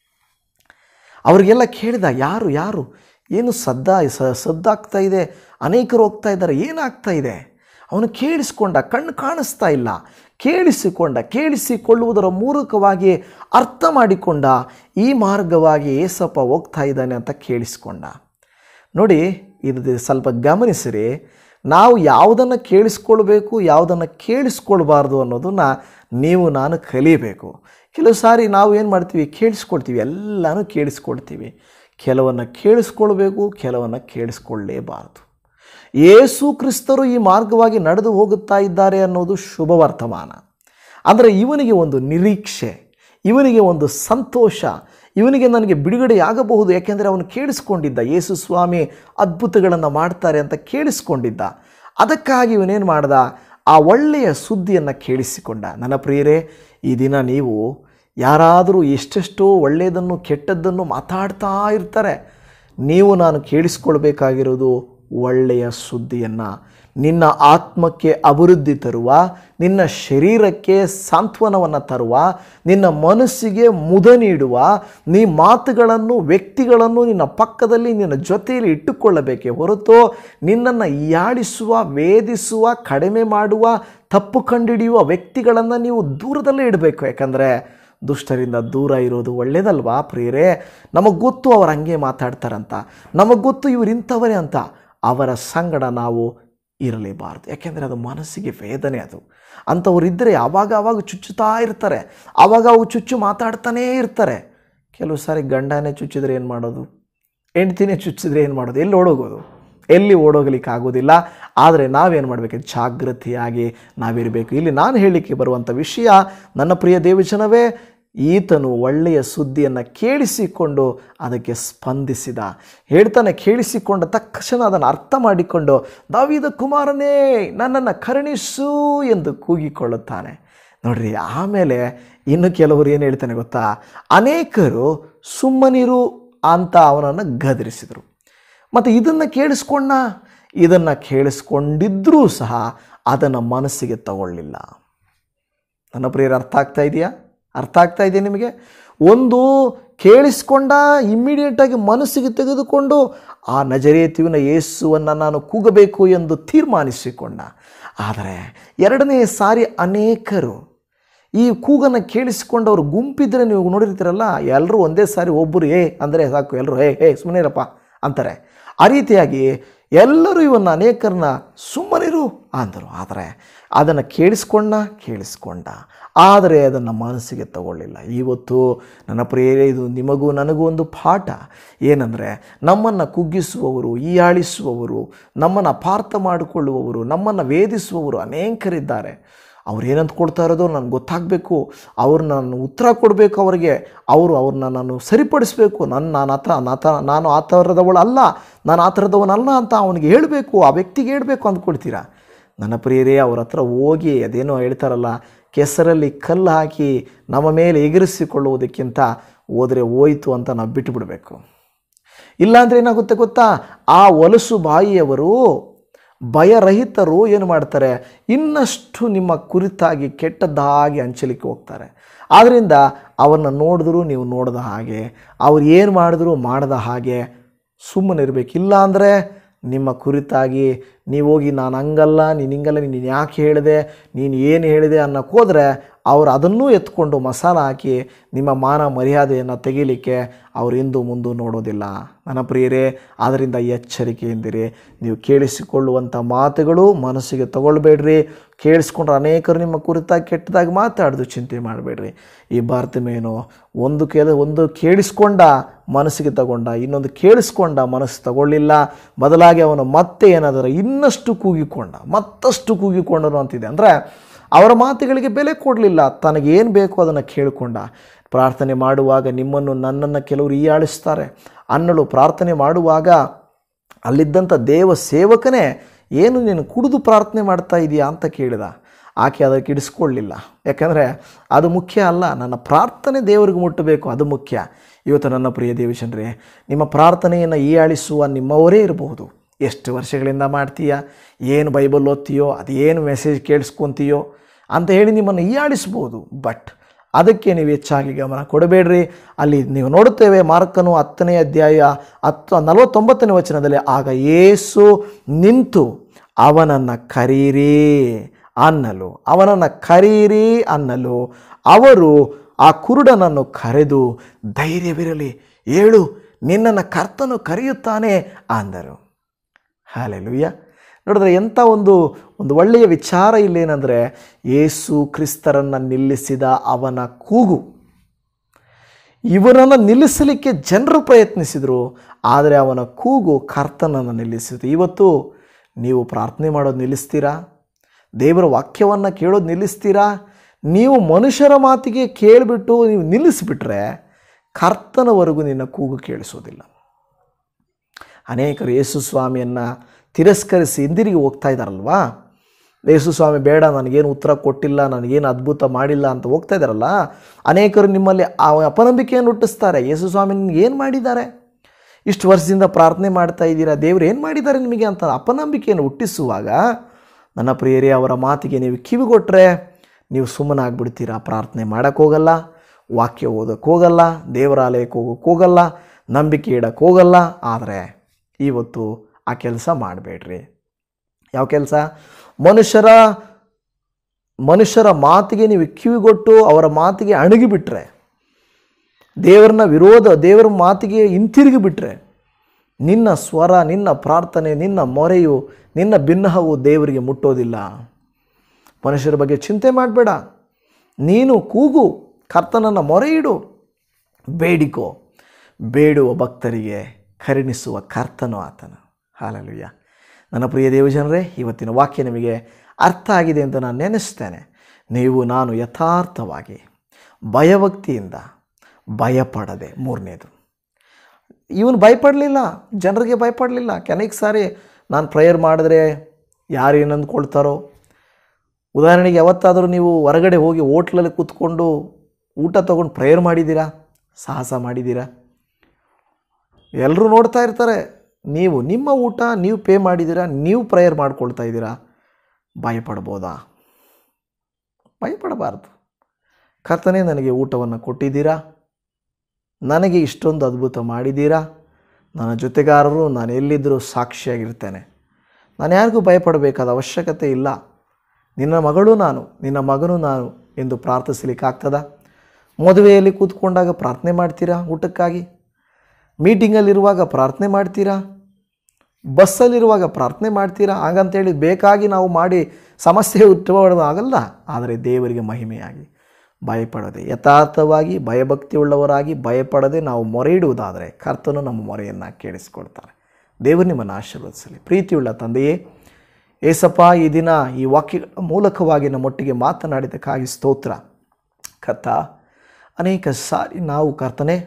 ಅವರಿಗೆಲ್ಲ ಕೇಳಿದ ಯಾರು ಯಾರು ಏನು ಸದ್ದ ಸ ಸದ್ದಾಗ್ತಾ ಇದೆ ಅನೇಕರು ಹೋಗ್ತಾ ಇದ್ದಾರೆ ಏನಾಗ್ತಾ ಇದೆ ಅವನು ಕೇಳಿಸ್ಕೊಂಡ ಕಣ್ಣು ಕಾಣಿಸ್ತಾ ಇಲ್ಲ ಕೇಳಿಸಿಕೊಂಡ ಕೇಳಿಸಿಕೊಳ್ಳುವುದರ ಮೂಲಕವಾಗಿ ಅರ್ಥ ಮಾಡಿಕೊಂಡ ಈ ಮಾರ್ಗವಾಗಿ ಏಸಪ್ಪ ಹೋಗ್ತಾ ಇದ್ದಾನೆ ಅಂತ ಕೇಳಿಸ್ಕೊಂಡ ನೋಡಿ ಇದು ಸ್ವಲ್ಪ ಗಮನಿಸಿರಿ ನಾವು ಯಾವುದನ್ನು ಕೇಳಿಸ್ಕೊಳ್ಬೇಕು ಯಾವುದನ್ನು ಕೇಳಿಸ್ಕೊಳ್ಬಾರ್ದು ಅನ್ನೋದನ್ನು ನೀವು ನಾನು ಕಲಿಬೇಕು ಕೆಲವು ಸಾರಿ ನಾವು ಏನು ಮಾಡ್ತೀವಿ ಕೇಳಿಸ್ಕೊಳ್ತೀವಿ ಎಲ್ಲನೂ ಕೇಳಿಸ್ಕೊಳ್ತೀವಿ ಕೆಲವನ್ನು ಕೇಳಿಸ್ಕೊಳ್ಬೇಕು ಕೆಲವನ್ನು ಕೇಳಿಸ್ಕೊಳ್ಳೇಬಾರ್ದು ಯೇಸು ಕ್ರಿಸ್ತರು ಈ ಮಾರ್ಗವಾಗಿ ನಡೆದು ಹೋಗುತ್ತಾ ಇದ್ದಾರೆ ಅನ್ನೋದು ಶುಭ ವರ್ತಮಾನ ಅಂದರೆ ಇವನಿಗೆ ಒಂದು ನಿರೀಕ್ಷೆ ಇವನಿಗೆ ಒಂದು ಸಂತೋಷ ಇವನಿಗೆ ನನಗೆ ಬಿಡುಗಡೆಯಾಗಬಹುದು ಯಾಕೆಂದರೆ ಅವನು ಕೇಳಿಸ್ಕೊಂಡಿದ್ದ ಯೇಸು ಸ್ವಾಮಿ ಅದ್ಭುತಗಳನ್ನು ಮಾಡ್ತಾರೆ ಅಂತ ಕೇಳಿಸ್ಕೊಂಡಿದ್ದ ಅದಕ್ಕಾಗಿ ಇವನೇನು ಮಾಡ್ದ ಆ ಒಳ್ಳೆಯ ಸುದ್ದಿಯನ್ನು ಕೇಳಿಸಿಕೊಂಡ ನನ್ನ ಪ್ರಿಯರೇ ಈ ದಿನ ನೀವು ಯಾರಾದರೂ ಎಷ್ಟೆಷ್ಟೋ ಒಳ್ಳೆಯದನ್ನು ಕೆಟ್ಟದ್ದನ್ನು ಮಾತಾಡ್ತಾ ಇರ್ತಾರೆ ನೀವು ನಾನು ಕೇಳಿಸ್ಕೊಳ್ಬೇಕಾಗಿರೋದು ಒಳ್ಳೆಯ ಸುದ್ದಿಯನ್ನು ನಿನ್ನ ಆತ್ಮಕ್ಕೆ ಅಭಿವೃದ್ಧಿ ತರುವ ನಿನ್ನ ಶರೀರಕ್ಕೆ ಸಾಂತ್ವನವನ್ನು ತರುವ ನಿನ್ನ ಮನಸ್ಸಿಗೆ ಮುದ ನೀಡುವ ನೀ ಮಾತುಗಳನ್ನು ವ್ಯಕ್ತಿಗಳನ್ನು ನಿನ್ನ ಪಕ್ಕದಲ್ಲಿ ನಿನ್ನ ಜೊತೆಯಲ್ಲಿ ಇಟ್ಟುಕೊಳ್ಳಬೇಕೇ ಹೊರತು ನಿನ್ನನ್ನು ಯಾಡಿಸುವ ವೇದಿಸುವ ಕಡಿಮೆ ಮಾಡುವ ತಪ್ಪು ಕಂಡುಹಿಡಿಯುವ ವ್ಯಕ್ತಿಗಳನ್ನು ನೀವು ದೂರದಲ್ಲೇ ಇಡಬೇಕು ಯಾಕಂದರೆ ದುಷ್ಟರಿಂದ ದೂರ ಇರೋದು ಒಳ್ಳೇದಲ್ವಾ ಪ್ರಿಯರೇ ನಮಗೆ ಗೊತ್ತು ಅವ್ರು ಹಂಗೆ ಮಾತಾಡ್ತಾರಂತ ನಮಗೆ ಗೊತ್ತು ಇವ್ರು ಇಂಥವರೇ ಅಂತ ಅವರ ಸಂಗಡ ನಾವು ಇರಲೇಬಾರ್ದು ಯಾಕೆಂದರೆ ಅದು ಮನಸ್ಸಿಗೆ ವೇದನೆ ಅದು ಅಂಥವ್ರಿದ್ದರೆ ಆವಾಗ ಆವಾಗ ಚುಚ್ಚುತ್ತಾ ಇರ್ತಾರೆ ಆವಾಗ ಅವು ಚುಚ್ಚು ಮಾತಾಡ್ತಾನೇ ಇರ್ತಾರೆ ಕೆಲವು ಸಾರಿ ಗಂಡನೇ ಚುಚ್ಚಿದ್ರೆ ಏನು ಮಾಡೋದು ಹೆಂಡ್ತಿನೇ ಚುಚ್ಚಿದ್ರೆ ಏನು ಮಾಡೋದು ಎಲ್ಲಿ ಓಡೋಗೋದು ಎಲ್ಲಿ ಓಡೋಗಲಿಕ್ಕೆ ಆಗೋದಿಲ್ಲ ಆದರೆ ನಾವೇನು ಮಾಡಬೇಕು ಜಾಗೃತಿಯಾಗಿ ನಾವಿರಬೇಕು ಇಲ್ಲಿ ನಾನು ಹೇಳಲಿಕ್ಕೆ ಬರುವಂಥ ವಿಷಯ ನನ್ನ ಪ್ರಿಯ ದೇವಜನವೇ ಈತನು ಒಳ್ಳೆಯ ಸುದ್ದಿಯನ್ನು ಕೇಳಿಸಿಕೊಂಡು ಅದಕ್ಕೆ ಸ್ಪಂದಿಸಿದ ಹೇಳ್ತಾನೆ ಕೇಳಿಸಿಕೊಂಡ ತಕ್ಷಣ ಅದನ್ನು ಅರ್ಥ ಮಾಡಿಕೊಂಡು ದಾವಿದ ಕುಮಾರನೇ ನನ್ನನ್ನು ಕರುಣಿಸು ಎಂದು ಕೂಗಿಕೊಳ್ಳುತ್ತಾನೆ ನೋಡ್ರಿ ಆಮೇಲೆ ಇನ್ನು ಕೆಲವರು ಏನು ಹೇಳ್ತಾನೆ ಗೊತ್ತಾ ಅನೇಕರು ಸುಮ್ಮನಿರು ಅಂತ ಅವನನ್ನು ಗದರಿಸಿದರು ಮತ್ತು ಇದನ್ನು ಕೇಳಿಸ್ಕೊಂಡ ಇದನ್ನು ಕೇಳಿಸ್ಕೊಂಡಿದ್ರೂ ಸಹ ಅದನ್ನು ಮನಸ್ಸಿಗೆ ತಗೊಳ್ಳಿಲ್ಲ ನನ್ನ ಪ್ರಿಯರ ಅರ್ಥ ಆಗ್ತಾ ಇದೆಯಾ ಅರ್ಥ ಆಗ್ತಾ ಇದೆಯಾ ನಿಮಗೆ ಒಂದು ಕೇಳಿಸ್ಕೊಂಡ ಇಮ್ಮಿಡಿಯೇಟಾಗಿ ಮನಸ್ಸಿಗೆ ತೆಗೆದುಕೊಂಡು ಆ ನಜರೇತಿವಿನ ಯೇಸುವನ್ನು ನಾನು ಕೂಗಬೇಕು ಎಂದು ತೀರ್ಮಾನಿಸಿಕೊಂಡ ಆದರೆ ಎರಡನೇ ಸಾರಿ ಅನೇಕರು ಈ ಕೂಗನ್ನು ಕೇಳಿಸಿಕೊಂಡವರು ಗುಂಪಿದ್ರೆ ನೀವು ನೋಡಿರ್ತೀರಲ್ಲ ಎಲ್ಲರೂ ಒಂದೇ ಸಾರಿ ಒಬ್ಬರು ಏ ಅಂದರೆ ಸಾಕು ಎಲ್ಲರೂ ಏ ಏ ಸುಮ್ಮನೆ ಇರಪ್ಪ ಅಂತಾರೆ ಆ ರೀತಿಯಾಗಿ ಎಲ್ಲರೂ ಇವನ್ನ ಅನೇಕರನ್ನ ಸುಮ್ಮನಿರು ಅಂದರು ಆದರೆ ಅದನ್ನು ಕೇಳಿಸ್ಕೊಂಡ ಕೇಳಿಸ್ಕೊಂಡ ಆದರೆ ಅದನ್ನು ಮನಸ್ಸಿಗೆ ತಗೊಳ್ಳಿಲ್ಲ ಇವತ್ತು ನನ್ನ ಪ್ರಿಯರೇ ಇದು ನಿಮಗೂ ನನಗೂ ಒಂದು ಪಾಠ ಏನಂದರೆ ನಮ್ಮನ್ನು ಕುಗ್ಗಿಸುವವರು ಈಯಾಳಿಸುವವರು ನಮ್ಮನ್ನು ಅಪಾರ್ಥ ಮಾಡಿಕೊಳ್ಳುವವರು ನಮ್ಮನ್ನು ವೇದಿಸುವವರು ಅನೇಕರಿದ್ದಾರೆ ಅವ್ರು ಏನಂತ ಕೊಡ್ತಾ ಇರೋದು ನನಗೆ ಗೊತ್ತಾಗಬೇಕು ಅವ್ರು ನಾನು ಉತ್ತರ ಕೊಡಬೇಕು ಅವರಿಗೆ ಅವರು ಅವ್ರನ್ನ ನಾನು ಸರಿಪಡಿಸ್ಬೇಕು ನನ್ನ ನಾನು ಆ ಥರ ನಾ ತ- ನಾನು ಆ ಥರದವಳು ಅಲ್ಲ ನಾನು ಆ ಥರದವನಲ್ಲ ಅಂತ ಅವನಿಗೆ ಹೇಳಬೇಕು ಆ ವ್ಯಕ್ತಿಗೆ ಹೇಳಬೇಕು ಅಂದ್ಕೊಳ್ತೀರಾ ನನ್ನ ಪ್ರಿಯರೇ ಅವ್ರ ಹತ್ರ ಹೋಗಿ ಅದೇನೋ ಹೇಳ್ತಾರಲ್ಲ ಕೆಸರಲ್ಲಿ ಕಲ್ಲು ಹಾಕಿ ನಮ್ಮ ಮೇಲೆ ಎಗರಿಸಿಕೊಳ್ಳುವುದಕ್ಕಿಂತ ಹೋದರೆ ಹೋಯ್ತು ಅಂತ ನಾವು ಬಿಟ್ಟುಬಿಡಬೇಕು ಇಲ್ಲಾಂದ್ರೆ ಏನಾಗುತ್ತೆ ಗೊತ್ತಾ ಆ ಒಲಸು ಬಾಯಿಯವರು ಭಯರಹಿತರು ಏನು ಮಾಡ್ತಾರೆ ಇನ್ನಷ್ಟು ನಿಮ್ಮ ಕುರಿತಾಗಿ ಕೆಟ್ಟದ್ದಾಗಿ ಹಂಚಲಿಕ್ಕೆ ಹೋಗ್ತಾರೆ ಆದ್ದರಿಂದ ಅವ್ರನ್ನ ನೋಡಿದ್ರು ನೀವು ನೋಡಿದ ಹಾಗೆ ಅವ್ರು ಏನು ಮಾಡಿದ್ರು ಮಾಡದ ಹಾಗೆ ಸುಮ್ಮನೆ ಇರಬೇಕು ಇಲ್ಲ ಅಂದರೆ ನಿಮ್ಮ ಕುರಿತಾಗಿ ನೀವು ಹೋಗಿ ನಾನು ಹಂಗಲ್ಲ ನೀನು ಹಿಂಗಲ್ಲ ನೀನು ಯಾಕೆ ಹೇಳಿದೆ ನೀನು ಏನು ಹೇಳಿದೆ ಅನ್ನೋಕೆ ಹೋದರೆ ಅವ್ರು ಅದನ್ನೂ ಎತ್ಕೊಂಡು ಮಸಾಲ ಹಾಕಿ ನಿಮ್ಮ ಮಾನ ಮರ್ಯಾದೆಯನ್ನು ತೆಗೀಲಿಕ್ಕೆ ಅವ್ರು ಹಿಂದು ಮುಂದೆ ನೋಡೋದಿಲ್ಲ ನನ್ನ ಪ್ರಿಯರೇ ಆದ್ದರಿಂದ ಎಚ್ಚರಿಕೆಯಿಂದಿರಿ ನೀವು ಕೇಳಿಸಿಕೊಳ್ಳುವಂಥ ಮಾತುಗಳು ಮನಸ್ಸಿಗೆ ತಗೊಳ್ಬೇಡ್ರಿ ಕೇಳಿಸ್ಕೊಂಡ್ರೆ ಅನೇಕರು ನಿಮ್ಮ ಕುರಿತಾಗಿ ಕೆಟ್ಟದಾಗಿ ಮಾತಾಡೋದು ಚಿಂತೆ ಮಾಡಬೇಡ್ರಿ ಈ ಭಾರತ ಮೇನು ಒಂದು ಕೆಲ ಒಂದು ಕೇಳಿಸ್ಕೊಂಡ ಮನಸ್ಸಿಗೆ ತಗೊಂಡ ಇನ್ನೊಂದು ಕೇಳಿಸ್ಕೊಂಡ ಮನಸ್ಸು ತಗೊಳ್ಳಿಲ್ಲ ಬದಲಾಗಿ ಅವನು ಮತ್ತೆ ಏನಾದರೂ ಇನ್ನಷ್ಟು ಕೂಗಿಕೊಂಡ ಮತ್ತಷ್ಟು ಕೂಗಿಕೊಂಡನು ಅಂತಿದೆ ಅಂದರೆ ಅವರ ಮಾತುಗಳಿಗೆ ಬೆಲೆ ಕೊಡಲಿಲ್ಲ ತನಗೇನು ಬೇಕೋ ಅದನ್ನು ಕೇಳಿಕೊಂಡ ಪ್ರಾರ್ಥನೆ ಮಾಡುವಾಗ ನಿಮ್ಮನ್ನು ನನ್ನನ್ನು ಕೆಲವರು ಹೀಯಾಳಿಸ್ತಾರೆ ಅನ್ನಲು ಪ್ರಾರ್ಥನೆ ಮಾಡುವಾಗ ಅಲ್ಲಿದ್ದಂಥ ದೇವ ಸೇವಕನೇ ಏನು ನೀನು ಕುಡಿದು ಪ್ರಾರ್ಥನೆ ಮಾಡ್ತಾ ಇದೀಯಾ ಅಂತ ಕೇಳಿದ ಆಕೆ ಅದಕ್ಕೆ ಇಡಿಸ್ಕೊಳ್ಳಿಲ್ಲ ಯಾಕಂದರೆ ಅದು ಮುಖ್ಯ ಅಲ್ಲ ನನ್ನ ಪ್ರಾರ್ಥನೆ ದೇವರಿಗೆ ಮುಟ್ಟಬೇಕು ಅದು ಮುಖ್ಯ ಇವತ್ತು ನನ್ನ ಪ್ರಿಯ ದೇವಚಂದ್ರೆ ನಿಮ್ಮ ಪ್ರಾರ್ಥನೆಯನ್ನು ಹೀಯಾಳಿಸುವ ನಿಮ್ಮವರೇ ಇರಬಹುದು ಎಷ್ಟು ವರ್ಷಗಳಿಂದ ಮಾಡ್ತೀಯಾ ಏನು ಬೈಬಲ್ ಓದ್ತೀಯೋ ಅದೇನು ಮೆಸೇಜ್ ಕೇಳಿಸ್ಕೊತೀಯೋ ಅಂತ ಹೇಳಿ ನಿಮ್ಮನ್ನು ಹೀಯಾಳಿಸ್ಬೋದು ಬಟ್ ಅದಕ್ಕೆ ನೀವು ಹೆಚ್ಚಾಗಿ ಗಮನ ಕೊಡಬೇಡ್ರಿ ಅಲ್ಲಿ ನೀವು ನೋಡುತ್ತೇವೆ ಮಾರ್ಕನು ಹತ್ತನೇ ಅಧ್ಯಾಯ ಹತ್ತು ನಲವತ್ತೊಂಬತ್ತನೇ ವಚನದಲ್ಲಿ ಆಗ ಏಸು ನಿಂತು ಅವನನ್ನು ಕರೀರಿ ಅನ್ನಲು ಅವನನ್ನು ಕರೀರಿ ಅನ್ನಲು ಅವರು ಆ ಕುರುಡನನ್ನು ಕರೆದು ಧೈರ್ಯವಿರಲಿ ಏಳು ನಿನ್ನನ್ನು ಕರ್ತನು ಕರೆಯುತ್ತಾನೆ ಅಂದರು ಹಾಲೆಲುಯ್ಯ ನೋಡಿದ್ರೆ ಎಂಥ ಒಂದು ಒಂದು ಒಳ್ಳೆಯ ವಿಚಾರ ಇಲ್ಲೇನೆಂದರೆ ಯೇಸು ಕ್ರಿಸ್ತರನ್ನು ನಿಲ್ಲಿಸಿದ ಅವನ ಕೂಗು ಇವರನ್ನು ನಿಲ್ಲಿಸಲಿಕ್ಕೆ ಜನರು ಪ್ರಯತ್ನಿಸಿದರು ಆದರೆ ಅವನ ಕೂಗು ಕರ್ತನನ್ನು ನಿಲ್ಲಿಸಿತು ಇವತ್ತು ನೀವು ಪ್ರಾರ್ಥನೆ ಮಾಡೋದು ನಿಲ್ಲಿಸ್ತೀರಾ ದೇವರ ವಾಕ್ಯವನ್ನು ಕೇಳೋದು ನಿಲ್ಲಿಸ್ತೀರಾ ನೀವು ಮನುಷ್ಯರ ಮಾತಿಗೆ ಕೇಳಿಬಿಟ್ಟು ನೀವು ನಿಲ್ಲಿಸಿಬಿಟ್ರೆ ಕರ್ತನವರೆಗೂ ನಿನ್ನ ಕೂಗು ಕೇಳಿಸೋದಿಲ್ಲ ಅನೇಕರು ಯೇಸು ಸ್ವಾಮಿಯನ್ನು ತಿರಸ್ಕರಿಸಿ ಹಿಂದಿರುಗಿ ಹೋಗ್ತಾ ಇದ್ದಾರಲ್ವಾ ಯೇಸು ಸ್ವಾಮಿ ಬೇಡ ನನಗೇನು ಉತ್ತರ ಕೊಟ್ಟಿಲ್ಲ ನನಗೇನು ಅದ್ಭುತ ಮಾಡಿಲ್ಲ ಅಂತ ಹೋಗ್ತಾ ಇದ್ದಾರಲ್ಲ ಅನೇಕರು ನಿಮ್ಮಲ್ಲಿ ಆ ಅಪನಂಬಿಕೆಯನ್ನು ಹುಟ್ಟಿಸ್ತಾರೆ ಯೇಸು ಸ್ವಾಮಿ ನಿಮ್ಗೆ ಏನು ಮಾಡಿದ್ದಾರೆ ಇಷ್ಟು ವರ್ಷದಿಂದ ಪ್ರಾರ್ಥನೆ ಮಾಡ್ತಾ ಇದ್ದೀರಾ ದೇವ್ರು ಏನು ಮಾಡಿದ್ದಾರೆ ನಿಮಗೆ ಅಂತ ಅಪನಂಬಿಕೆಯನ್ನು ಹುಟ್ಟಿಸುವಾಗ ನನ್ನ ಪ್ರಿಯರೇ ಅವರ ಮಾತಿಗೆ ನೀವು ಕಿವಿಗೊಟ್ಟರೆ ನೀವು ಸುಮ್ಮನಾಗ್ಬಿಡ್ತೀರಾ ಪ್ರಾರ್ಥನೆ ಮಾಡೋಕ್ಕೆ ಹೋಗಲ್ಲ ವಾಕ್ಯ ಓದೋಕ್ಕೆ ಹೋಗಲ್ಲ ದೇವರಾಲಯಕ್ಕೆ ಹೋಗೋಕ್ಕೆ ಹೋಗಲ್ಲ ನಂಬಿಕೆ ಇಡಕ್ಕೆ ಹೋಗಲ್ಲ ಆದರೆ ಇವತ್ತು ಆ ಕೆಲಸ ಮಾಡಬೇಡ್ರಿ ಯಾವ ಕೆಲಸ ಮನುಷ್ಯರ ಮನುಷ್ಯರ ಮಾತಿಗೆ ನೀವು ಕಿವಿಗೊಟ್ಟು ಅವರ ಮಾತಿಗೆ ಅಣಗಿಬಿಟ್ರೆ ದೇವರನ್ನ ವಿರೋಧ ದೇವರ ಮಾತಿಗೆ ಹಿಂತಿರುಗಿ ಬಿಟ್ರೆ ನಿನ್ನ ಸ್ವರ ನಿನ್ನ ಪ್ರಾರ್ಥನೆ ನಿನ್ನ ಮೊರೆಯು ನಿನ್ನ ಭಿನ್ನಹವು ದೇವರಿಗೆ ಮುಟ್ಟೋದಿಲ್ಲ ಮನುಷ್ಯರ ಬಗ್ಗೆ ಚಿಂತೆ ಮಾಡಬೇಡ ನೀನು ಕೂಗು ಕರ್ತನನ್ನು ಮೊರೆ ಇಡು ಬೇಡಿಕೋ ಬೇಡುವ ಭಕ್ತರಿಗೆ ಕರುಣಿಸುವ ಕರ್ತನು ಆತನು ಹಾಲಲುಯ್ಯ ನನ್ನ ಪ್ರಿಯ ದೇವಜನರೇ ಇವತ್ತಿನ ವಾಕ್ಯ ನಿಮಗೆ ಅರ್ಥ ಆಗಿದೆ ಅಂತ ನಾನು ನೆನೆಸ್ತೇನೆ ನೀವು ನಾನು ಯಥಾರ್ಥವಾಗಿ ಭಯಭಕ್ತಿಯಿಂದ ಭಯಪಡದೆ ಮೂರನೇದು ಇವನು ಭಯಪಡಲಿಲ್ಲ ಜನರಿಗೆ ಭಯಪಡಲಿಲ್ಲ ಕೆನಕ್ ಸಾರಿ ನಾನು ಪ್ರೇಯರ್ ಮಾಡಿದ್ರೆ ಯಾರು ಏನು ಅಂದ್ಕೊಳ್ತಾರೋ ಉದಾಹರಣೆಗೆ ಯಾವತ್ತಾದರೂ ನೀವು ಹೊರಗಡೆ ಹೋಗಿ ಹೋಟ್ಲಲ್ಲಿ ಕೂತ್ಕೊಂಡು ಊಟ ತೊಗೊಂಡು ಪ್ರೇಯರ್ ಮಾಡಿದ್ದೀರಾ ಸಾಹಸ ಮಾಡಿದ್ದೀರಾ ಎಲ್ಲರೂ ನೋಡ್ತಾ ಇರ್ತಾರೆ ನೀವು ನಿಮ್ಮ ಊಟ ನೀವು ಪೇ ಮಾಡಿದ್ದೀರಾ ನೀವು ಪ್ರೇಯರ್ ಮಾಡ್ಕೊಳ್ತಾ ಇದ್ದೀರಾ ಭಯಪಡ್ಬೋದಾ ಭಯಪಡಬಾರ್ದು ಕರ್ತನೇ ನನಗೆ ಊಟವನ್ನು ಕೊಟ್ಟಿದ್ದೀರಾ ನನಗೆ ಇಷ್ಟೊಂದು ಅದ್ಭುತ ಮಾಡಿದ್ದೀರಾ ನನ್ನ ಜೊತೆಗಾರರು ನಾನು ಎಲ್ಲಿದ್ದರೂ ಸಾಕ್ಷಿಯಾಗಿರ್ತೇನೆ ನಾನು ಯಾರಿಗೂ ಭಯಪಡಬೇಕಾದ ಅವಶ್ಯಕತೆ ಇಲ್ಲ ನಿನ್ನ ಮಗಳು ನಾನು ನಿನ್ನ ಮಗನು ನಾನು ಎಂದು ಪ್ರಾರ್ಥಿಸಲಿಕ್ಕಾಗ್ತದ ಮದುವೆಯಲ್ಲಿ ಕೂತ್ಕೊಂಡಾಗ ಪ್ರಾರ್ಥನೆ ಮಾಡ್ತೀರಾ ಊಟಕ್ಕಾಗಿ ಮೀಟಿಂಗಲ್ಲಿರುವಾಗ ಪ್ರಾರ್ಥನೆ ಮಾಡ್ತೀರಾ ಬಸ್ಸಲ್ಲಿರುವಾಗ ಪ್ರಾರ್ಥನೆ ಮಾಡ್ತೀರಾ ಹಾಗಂತೇಳಿ ಬೇಕಾಗಿ ನಾವು ಮಾಡಿ ಸಮಸ್ಯೆ ಉತ್ಪನ್ನ ಆಗಲ್ಲ ಆದರೆ ದೇವರಿಗೆ ಮಹಿಮೆಯಾಗಿ ಭಯಪಡದೆ ಯಥಾರ್ಥವಾಗಿ ಭಯಭಕ್ತಿಯುಳ್ಳವರಾಗಿ ಭಯಪಡದೆ ನಾವು ಮೊರೆ ಇಡುವುದಾದರೆ ಕರ್ತನು ನಮ್ಮ ಮೊರೆಯನ್ನು ಕೇಳಿಸಿಕೊಳ್ತಾರೆ ದೇವರು ನಿಮ್ಮನ್ನು ಆಶೀರ್ವದಿಸಲಿ ಪ್ರೀತಿಯುಳ್ಳ ತಂದೆಯೇ ಏಸಪ್ಪ ಈ ದಿನ ಈ ವಾಕ್ಯಗಳ ಮೂಲಕವಾಗಿ ನಮ್ಮೊಟ್ಟಿಗೆ ಮಾತನಾಡಿದ್ದಕ್ಕಾಗಿ ಸ್ತೋತ್ರ ಕರ್ತ ಅನೇಕ ಸಾರಿ ನಾವು ಕರ್ತನೆ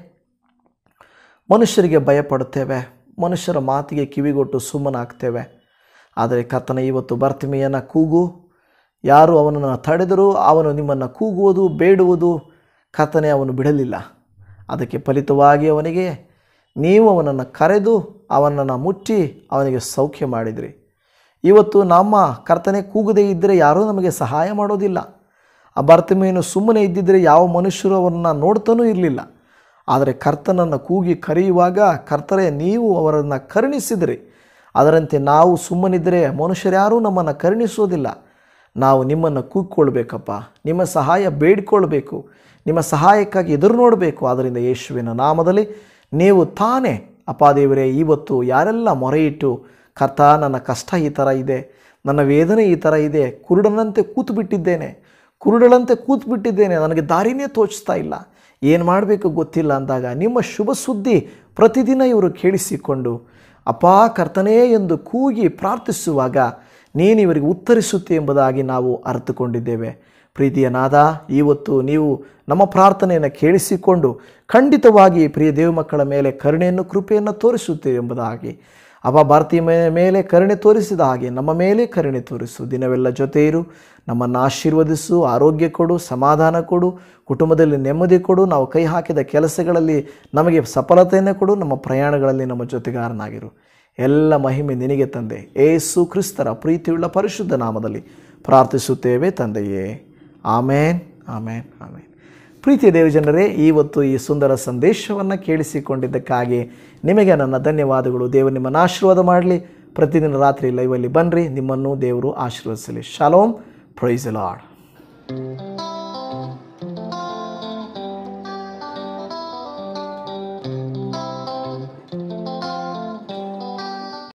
ಮನುಷ್ಯರಿಗೆ ಭಯಪಡುತ್ತೇವೆ ಮನುಷ್ಯರ ಮಾತಿಗೆ ಕಿವಿಗೊಟ್ಟು ಸುಮ್ಮನಾಗ್ತೇವೆ ಆದರೆ ಕರ್ತನ ಇವತ್ತು ಬರ್ತಿಮೆಯನ್ನು ಕೂಗು ಯಾರು ಅವನನ್ನು ತಡೆದರೂ ಅವನು ನಿಮ್ಮನ್ನು ಕೂಗುವುದು ಬೇಡುವುದು ಕರ್ತನೆ ಅವನು ಬಿಡಲಿಲ್ಲ ಅದಕ್ಕೆ ಫಲಿತವಾಗಿ ಅವನಿಗೆ ನೀವು ಅವನನ್ನು ಕರೆದು ಅವನನ್ನು ಮುಟ್ಟಿ ಅವನಿಗೆ ಸೌಖ್ಯ ಮಾಡಿದ್ರಿ ಇವತ್ತು ನಮ್ಮ ಕರ್ತನೆ ಕೂಗದೇ ಇದ್ದರೆ ಯಾರೂ ನಮಗೆ ಸಹಾಯ ಮಾಡೋದಿಲ್ಲ ಆ ಬರ್ತಿಮೆಯನ್ನು ಸುಮ್ಮನೆ ಇದ್ದಿದ್ದರೆ ಯಾವ ಮನುಷ್ಯರು ಅವರನ್ನು ನೋಡ್ತಾನೂ ಇರಲಿಲ್ಲ ಆದರೆ ಕರ್ತನನ್ನು ಕೂಗಿ ಕರೆಯುವಾಗ ಕರ್ತರೆ ನೀವು ಅವರನ್ನು ಕರುಣಿಸಿದ್ರಿ ಅದರಂತೆ ನಾವು ಸುಮ್ಮನಿದ್ದರೆ ಮನುಷ್ಯರ್ಯಾರೂ ನಮ್ಮನ್ನು ಕರುಣಿಸೋದಿಲ್ಲ ನಾವು ನಿಮ್ಮನ್ನು ಕೂಗ್ಕೊಳ್ಬೇಕಪ್ಪ ನಿಮ್ಮ ಸಹಾಯ ಬೇಡಿಕೊಳ್ಬೇಕು ನಿಮ್ಮ ಸಹಾಯಕ್ಕಾಗಿ ಎದುರು ನೋಡಬೇಕು ಆದ್ದರಿಂದ ಯೇಸುವಿನ ನಾಮದಲ್ಲಿ ನೀವು ತಾನೇ ಅಪಾದೇವರೇ ಇವತ್ತು ಯಾರೆಲ್ಲ ಮೊರೆಯಿಟ್ಟು ಕರ್ತ ನನ್ನ ಕಷ್ಟ ಈ ಥರ ಇದೆ ನನ್ನ ವೇದನೆ ಈ ಥರ ಇದೆ ಕುರುಡನಂತೆ ಕೂತು ಬಿಟ್ಟಿದ್ದೇನೆ ಕುರುಡಳಂತೆ ಕೂತು ಬಿಟ್ಟಿದ್ದೇನೆ ನನಗೆ ದಾರಿನೇ ತೋಚ್ತಾ ಇಲ್ಲ ಏನು ಮಾಡಬೇಕು ಗೊತ್ತಿಲ್ಲ ಅಂದಾಗ ನಿಮ್ಮ ಶುಭ ಸುದ್ದಿ ಪ್ರತಿದಿನ ಇವರು ಕೇಳಿಸಿಕೊಂಡು ಅಪಾ ಕರ್ತನೇ ಎಂದು ಕೂಗಿ ಪ್ರಾರ್ಥಿಸುವಾಗ ನೀನು ಇವರಿಗೆ ಉತ್ತರಿಸುತ್ತೆ ಎಂಬುದಾಗಿ ನಾವು ಅರ್ಥಕೊಂಡಿದ್ದೇವೆ ಪ್ರೀತಿಯ ನಾದ ಇವತ್ತು ನೀವು ನಮ್ಮ ಪ್ರಾರ್ಥನೆಯನ್ನು ಕೇಳಿಸಿಕೊಂಡು ಖಂಡಿತವಾಗಿ ಪ್ರಿಯ ದೇವ ಮಕ್ಕಳ ಮೇಲೆ ಕರುಣೆಯನ್ನು ಕೃಪೆಯನ್ನು ತೋರಿಸುತ್ತೆ ಎಂಬುದಾಗಿ ಅವ ಭಾರತೀಯ ಮೇಲೆ ಕರುಣೆ ತೋರಿಸಿದ ಹಾಗೆ ನಮ್ಮ ಮೇಲೆ ಕರುಣೆ ತೋರಿಸು ದಿನವೆಲ್ಲ ಜೊತೆ ಇರು ನಮ್ಮನ್ನು ಆಶೀರ್ವದಿಸು ಆರೋಗ್ಯ ಕೊಡು ಸಮಾಧಾನ ಕೊಡು ಕುಟುಂಬದಲ್ಲಿ ನೆಮ್ಮದಿ ಕೊಡು ನಾವು ಕೈ ಹಾಕಿದ ಕೆಲಸಗಳಲ್ಲಿ ನಮಗೆ ಸಫಲತೆಯನ್ನು ಕೊಡು ನಮ್ಮ ಪ್ರಯಾಣಗಳಲ್ಲಿ ನಮ್ಮ ಜೊತೆಗಾರನಾಗಿರು ಎಲ್ಲ ಮಹಿಮೆ ನಿನಗೆ ತಂದೆ ಏಸು ಕ್ರಿಸ್ತರ ಪ್ರೀತಿಯುಳ್ಳ ಪರಿಶುದ್ಧ ನಾಮದಲ್ಲಿ ಪ್ರಾರ್ಥಿಸುತ್ತೇವೆ ತಂದೆಯೇ ಆಮೇನ್ ಆಮೇನ್ ಆಮೇನ್ ಪ್ರೀತಿಯ ದೇವಜನರೇ ಇವತ್ತು ಈ ಸುಂದರ ಸಂದೇಶವನ್ನು ಕೇಳಿಸಿಕೊಂಡಿದ್ದಕ್ಕಾಗಿ ನಿಮಗೆ ನನ್ನ ಧನ್ಯವಾದಗಳು ದೇವರು ನಿಮ್ಮನ್ನು ಆಶೀರ್ವಾದ ಮಾಡಲಿ ಪ್ರತಿದಿನ ರಾತ್ರಿ ಲೈವಲ್ಲಿ ಬನ್ನಿರಿ ನಿಮ್ಮನ್ನು ದೇವರು ಆಶೀರ್ವದಿಸಲಿ ಶಾಲೋಮ್ ಪ್ರೈಸ್ ಲಾರ್ಡ್